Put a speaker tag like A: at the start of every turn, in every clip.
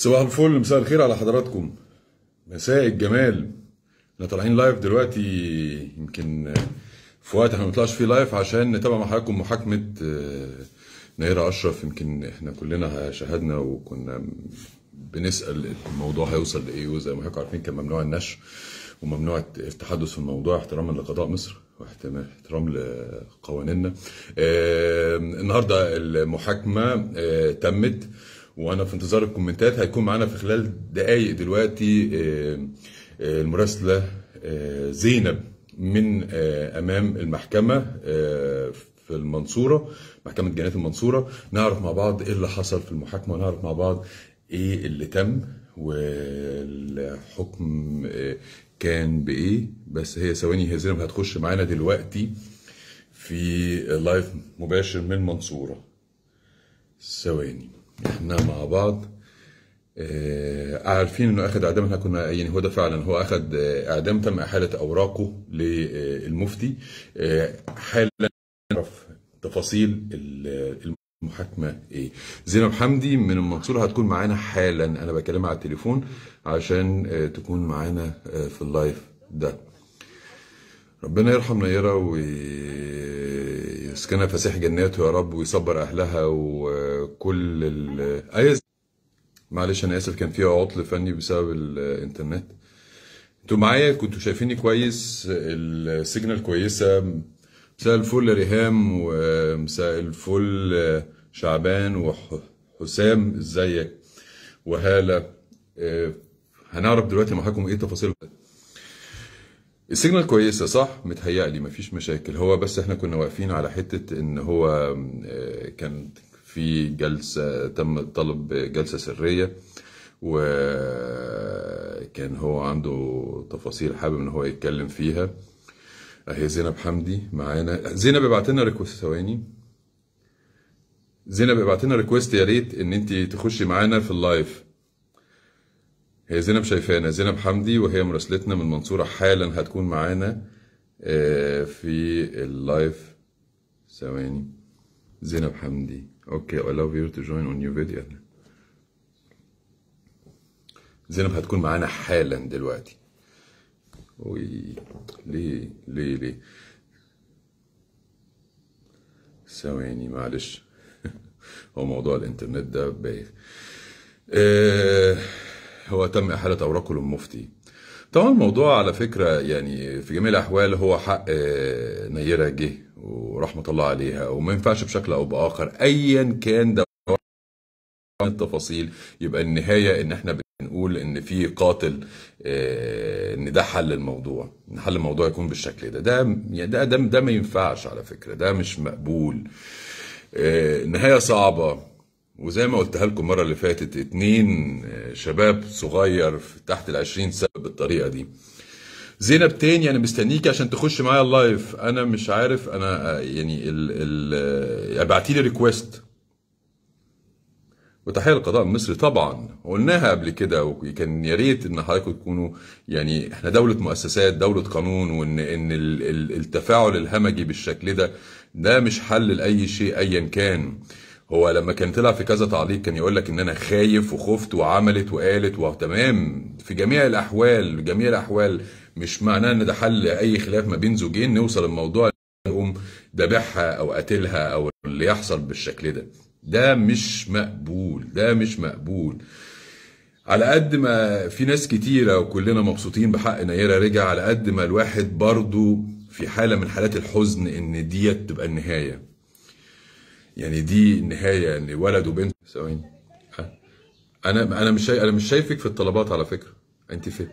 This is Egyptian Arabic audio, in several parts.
A: صباح الفل مساء الخير على حضراتكم مساء الجمال احنا طالعين لايف دلوقتي يمكن في وقت احنا ما بنطلعش فيه لايف عشان نتابع مع حضراتكم محاكمة آه، نيرة أشرف يمكن احنا كلنا شاهدنا وكنا بنسأل الموضوع هيوصل لإيه وزي ما حضراتكم عارفين كان ممنوع النشر وممنوع التحدث في الموضوع احتراما لقضاء مصر واحترام لقوانيننا آه، النهارده المحاكمة آه، تمت وانا في انتظار الكومنتات هيكون معانا في خلال دقائق دلوقتي آه، آه، المراسله آه، زينب من آه، امام المحكمه آه، في المنصوره محكمه جنايه المنصوره نعرف مع بعض ايه اللي حصل في المحاكمه ونعرف مع بعض ايه اللي تم والحكم آه، كان بايه بس هي ثواني هي زينب هتخش معانا دلوقتي في لايف مباشر من المنصوره ثواني احنا مع بعض آه، عارفين انه اخذ اعدام احنا كنا يعني هو ده فعلا هو اخذ آه، اعدام تم احاله اوراقه للمفتي آه، حالا نعرف تفاصيل ال- المحاكمه ايه زينب حمدي من المنصوره هتكون معانا حالا انا بكلمها على التليفون عشان آه، تكون معانا آه، في اللايف ده ربنا يرحم نيرة ويسكنها فسيح جناته يا رب ويصبر أهلها وكل ال أيز معلش أنا آسف كان فيها عطل فني بسبب الإنترنت انتوا معايا كنتوا شايفيني كويس السيجنال كويسة مساء الفل ريهام ومساء الفل شعبان وحسام ازيك وهالة آه، هنعرف دلوقتي معاكم ايه تفاصيل السيجنال كويسة صح؟ متهيألي مفيش مشاكل هو بس احنا كنا واقفين على حتة ان هو آه، كان في جلسة تم طلب جلسة سرية وكان هو عنده تفاصيل حابب ان هو يتكلم فيها اهي زينب حمدي معانا زينب ابعت لنا ريكوست ثواني زينب ابعت لنا ريكوست يا ريت ان انت تخشي معانا في اللايف هي زينب شايفانا زينب حمدي وهي مراسلتنا من المنصورة حالا هتكون معانا آه، في اللايف ثواني زينب حمدي اوكي I love you to join on your video زينب هتكون معانا حالا دلوقتي وي ليه ليه ليه ثواني معلش هو موضوع الانترنت ده بايخ آه، هو تم إحالة أوراقه للمفتي طبعا الموضوع على فكرة يعني في جميع الأحوال هو حق آه، نيرة جه ورحمة الله عليها وما ينفعش بشكل أو بآخر أيا كان ده التفاصيل يبقى النهاية إن إحنا بنقول إن في قاتل آه، إن ده حل الموضوع إن حل الموضوع يكون بالشكل ده ده يعني ده ده, ده ما ينفعش على فكرة ده مش مقبول آه، نهاية صعبة وزي ما قلتها لكم المرة اللي فاتت اتنين آه، شباب صغير في تحت العشرين سنة بالطريقة دي زينب تاني انا مستنيكي عشان تخش معايا اللايف انا مش عارف انا آه، يعني ال ال ابعتي لي ريكويست وتحيه للقضاء المصري طبعا قلناها قبل كده وكان يا ريت ان حضراتكم تكونوا يعني احنا دوله مؤسسات دوله قانون وان ان ال- ال- التفاعل الهمجي بالشكل ده ده مش حل لاي شيء ايا كان هو لما كان طلع في كذا تعليق كان يقول لك ان انا خايف وخفت وعملت وقالت وتمام في جميع الاحوال جميع الاحوال مش معناه ان ده حل اي خلاف ما بين زوجين نوصل الموضوع يقوم ذبحها او قتلها او اللي يحصل بالشكل ده ده مش مقبول ده مش مقبول على قد ما في ناس كتيرة وكلنا مبسوطين بحق نيرة رجع على قد ما الواحد برضو في حالة من حالات الحزن ان ديت تبقى النهاية يعني دي النهاية ان ولد وبنت ثواني ها. انا انا مش شايف انا مش شايفك في الطلبات على فكرة انت فين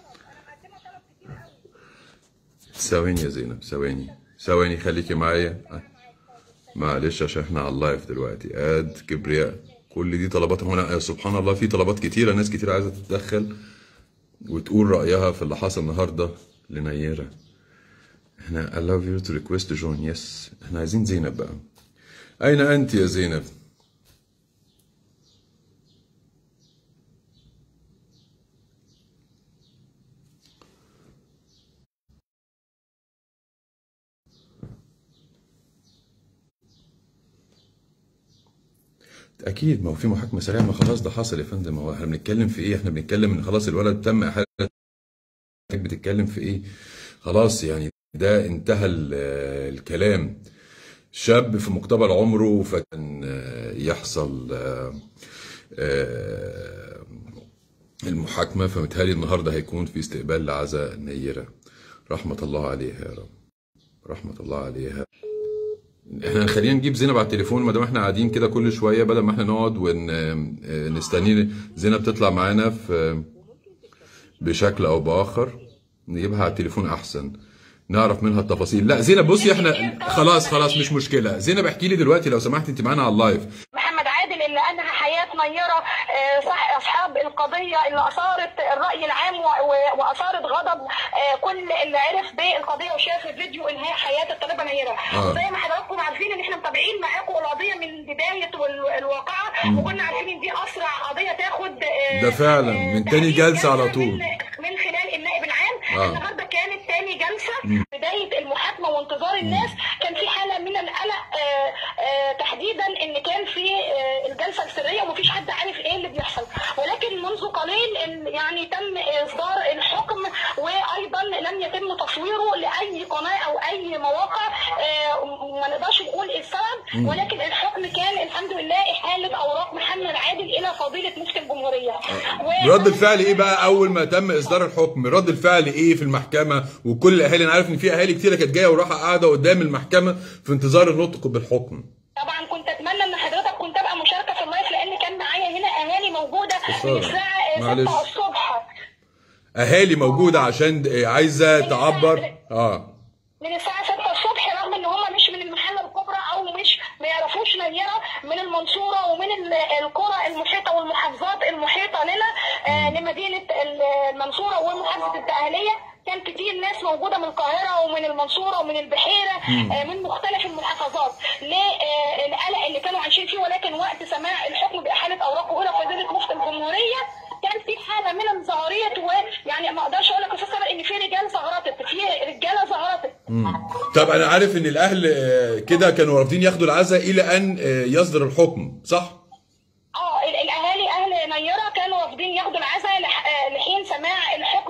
A: ثواني يا زينب ثواني ثواني خليكي معايا ها. معلش عشان احنا على اللايف دلوقتي اد كبرياء كل دي طلبات هنا يا سبحان الله في طلبات كتيره ناس كتير عايزه تتدخل وتقول رايها في اللي حصل النهارده لنيره احنا I love you to request to join yes احنا عايزين زينب بقى اين انت يا زينب اكيد ما هو في محاكمه سريعه ما خلاص ده حصل يا فندم هو احنا بنتكلم في ايه احنا بنتكلم ان خلاص الولد تم احاله بتتكلم في ايه خلاص يعني ده انتهى ال- الكلام شاب في مقتبل عمره فكان آه، يحصل آه، آه، المحاكمة فمتهيألي النهاردة هيكون في استقبال لعزة نيرة رحمة الله عليها يا رب رحمة الله عليها احنا خلينا نجيب زينب على التليفون ما دام احنا قاعدين كده كل شوية بدل ما احنا نقعد ونستني زينب تطلع معانا في بشكل او باخر نجيبها على التليفون احسن نعرف منها التفاصيل لا زينب بصي احنا خلاص خلاص مش مشكلة زينب احكي لي دلوقتي لو سمحت انت معانا على اللايف
B: محمد عادل اللي انهى حياه نيره آه، صح اصحاب القضيه اللي اثارت الراي العام و- و- واثارت غضب آه، كل اللي عرف بالقضيه وشاف الفيديو انهاء حياه الطالبه نيره
A: آه.
B: زي ما حضراتكم عارفين ان احنا متابعين معاكم القضيه من بدايه وال- الواقعه وكنا عارفين ان دي اسرع قضيه تاخد آه،
A: ده فعلا،
B: آه،
A: من تاني
B: تحقيق
A: جلسة على طول.
B: من من خلال النائب العام
A: آه.
B: النهارده كانت تاني جلسه بدايه المحاكمه وانتظار الناس كان في حاله من القلق آه، آه، تحديدا ان كان في آه، الجلسه السريه ومفيش حد عارف ايه اللي بيحصل ولكن منذ قليل إن يعني تم اصدار الحكم وايضا لم يتم تصويره لاي قناه او اي مواقع آه، ما نقدرش نقول إيه السبب ولكن الحكم كان الحمد لله احاله اوراق محمد عادل الى فضيله مفتي الجمهوريه و-
A: رد الفعل ايه بقى اول ما تم اصدار الحكم رد الفعل ايه في المحكمه وكل الاهالي انا عارف ان في اهالي كتيره كانت جايه وراحه قاعده قدام المحكمه في انتظار النطق بالحكم
B: طبعا كنت اتمنى ان حضرتك كنت ابقى مشاركه في اللايف لان كان معايا هنا اهالي موجوده من
A: خسارة.
B: الساعه
A: معلش.
B: 6 الصبح
A: اهالي موجوده عشان عايزه تعبر اه
B: من الساعه 6 الصبح رغم ان هم مش من المحله الكبرى او مش ما يعرفوش نيره من المنصوره ومن ال- القرى المحيطه والمحافظات المحيطه لنا آه لمدينه ال- المنصوره ومحافظه الدقهليه كان كتير ناس موجوده من القاهره ومن المنصوره ومن البحيره آه من مختلف المحافظات للقلق اللي كانوا عايشين فيه ولكن وقت سماع الحكم باحاله اوراقه الى فضيله مفتي الجمهوريه كان في حاله من الزهريه ويعني ما اقدرش اقول لك يا استاذ سامر ان في رجال زغرطت في رجاله زغرطت
A: طب انا عارف ان الاهل آه، كده كانوا رافضين ياخدوا العزاء الى ان آه، يصدر الحكم صح
B: اه ال- الاهالي اهل نيره كانوا رافضين ياخدوا العزاء لح- آه، لحين سماع الحكم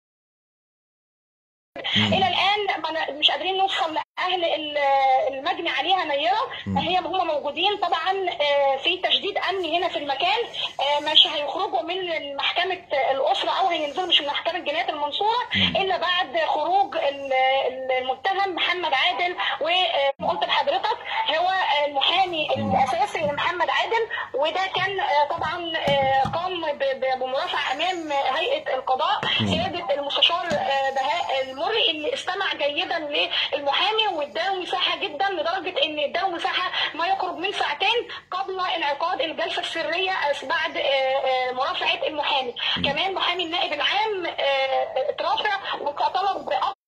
B: الى الان ما ن- مش قادرين نوصل لاهل ال- المجني عليها نيره هي هم موجودين طبعا آه، في تشديد امني هنا في المكان آه، مش هيخرجوا من محكمه الاسره او هينزلوا مش من محكمه جنايه المنصوره الا بعد خروج ال- ال- المتهم محمد عادل وقلت لحضرتك هو المحامي الاساسي لمحمد عادل وده كان آه، طبعا آه، قام ب- ب- بمرافعه امام هيئه القضاء سياده المستشار آه، بهاء المري اللي استمع جيدا للمحامي واداله مساحه جدا لدرجه ان اداله مساحه ما يقرب من ساعتين قبل انعقاد الجلسه السريه آه، بعد آه، آه، مرافعه المحامي كمان محامي النائب العام آه، اترافع وطلب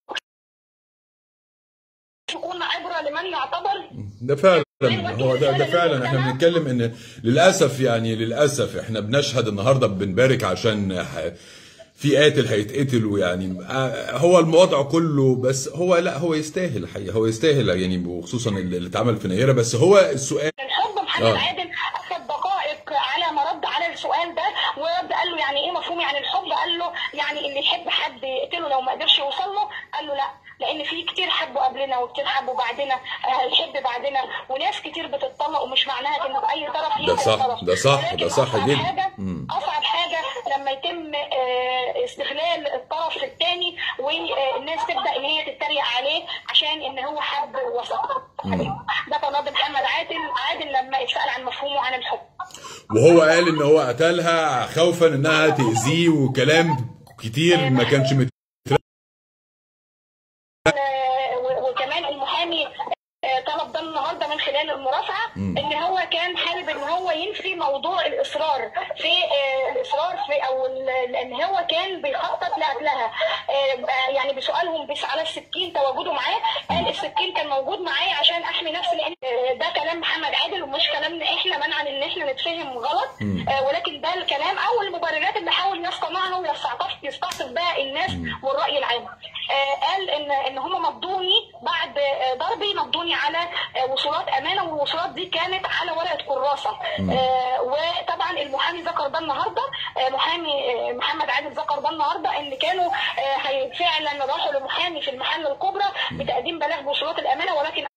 B: تكون عبره لمن يعتبر
A: ده فعلا هو ده ده فعلا احنا بنتكلم ان للاسف يعني للاسف احنا بنشهد النهارده بنبارك عشان ح- في قاتل هيتقتل ويعني آه، هو الوضع كله بس هو لا هو يستاهل الحقيقه هو يستاهل يعني وخصوصا اللي اللي اتعمل في نيره بس هو السؤال
B: الحب محمد
A: آه.
B: عادل اخذ دقائق على ما رد على السؤال ده ورد قال له يعني ايه مفهوم يعني الحب قال له يعني اللي يحب حد يقتله لو ما قدرش يوصل له قال له لا لان في كتير حبوا قبلنا وكتير حبوا بعدنا آه، هيحب بعدنا وناس كتير بتتطلق ومش معناها ان في اي طرف
A: ده
B: يقتل
A: صح،
B: طرف.
A: ده صح،
B: ولكن
A: ده صح
B: أصعب
A: جدا.
B: حاجة
A: مم.
B: اصعب حاجه لما يتم آه، استغلال الطرف الثاني والناس تبدا ان هي تتريق عليه عشان ان هو حب وسط ده تناضل محمد عادل عادل لما اتسال عن مفهومه عن الحب
A: وهو قال ان هو قتلها خوفا انها تاذيه وكلام كتير ما كانش مت...
B: آه، و- وكمان المحامي آه، طلب ده النهارده من خلال المرافعه ان هو كان حابب ان هو ينفي موضوع الاصرار في آه، الاصرار في او ال- لان هو كان بيخطط لقتلها آه، آه، يعني بسؤالهم بس على السكين تواجده معاه قال السكين كان موجود معايا عشان احمي نفسي لان آه، ده كلام محمد عادل ومش كلامنا احنا منعا ان احنا نتفهم غلط آه، ولكن ده الكلام او المبررات اللي حاول يصطنعها ويستعطف يستعطف بها الناس والراي العام آه، قال ان ان هم مضوني بعد آه، ضربي مضوني على آه، وصولات امانه والوصولات دي كانت على ورقه كراسه آه، وطبعا المحامي ذكر ده النهارده آه، محامي آه، محمد عادل ذكر ده النهارده ان كانوا آه، هي- فعلا راحوا لمحامي في المحله الكبرى بتقديم بلاغ بوصولات الامانه ولكن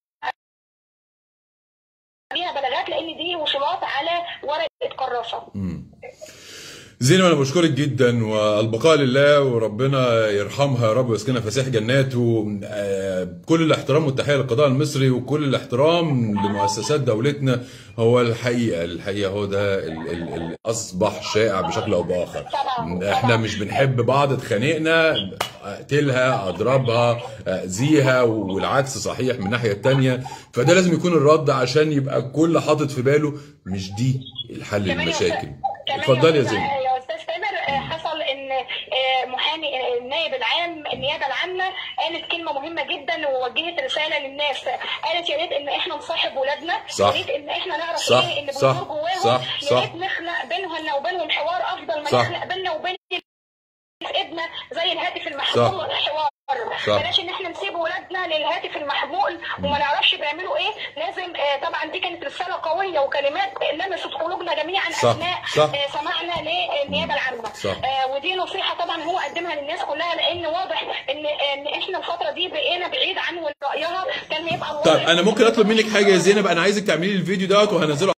B: ليها بلاغات لان دي وصولات على ورقه كراسه
A: زينب انا بشكرك جدا والبقاء لله وربنا يرحمها يا رب ويسكنها فسيح جناته آه، كل الاحترام والتحيه للقضاء المصري وكل الاحترام لمؤسسات دولتنا هو الحقيقه الحقيقه هو ده ال- ال- ال- اصبح شائع بشكل او باخر
B: طبعاً.
A: احنا مش بنحب بعض اتخانقنا اقتلها اضربها اذيها والعكس صحيح من الناحيه التانية فده لازم يكون الرد عشان يبقى الكل حاطط في باله مش دي الحل
B: كمان يا
A: للمشاكل
B: أستاذ- كمان
A: اتفضلي يا
B: أستاذ-
A: زينب
B: يا استاذ تامر آه، حصل ان آه، محامي آه، النائب العام النيابه العامه قالت كلمه مهمه جدا ووجهت رساله للناس قالت يا ريت ان احنا نصاحب ولادنا
A: صح.
B: يا ريت ان احنا نعرف
A: صح،
B: ايه اللي
A: صح،
B: بيدور جواهم
A: صح،
B: يا
A: صح.
B: ريت نخلق بيننا وبينهم حوار افضل ما
A: صح.
B: نخلق بيننا وبين ابننا زي الهاتف المحمول
A: صح.
B: حوار
A: صح.
B: بلاش ان احنا نسيب ولادنا للهاتف المحمول وما نعرفش بيعملوا ايه لازم آه، طبعا دي كانت رساله قويه وكلمات لمست قلوبنا جميعا
A: صح.
B: اثناء
A: صح.
B: آه، سمعنا للنيابه العامه
A: صح.
B: آه، ودي نصيحه طبعا هو قدمها للناس كلها لان واضح ان ان احنا الفتره دي بقينا بعيد عن رايها كان هيبقى الوضع
A: طيب انا ممكن اطلب منك حاجه يا زينب انا عايزك تعملي لي الفيديو دوت وهنزله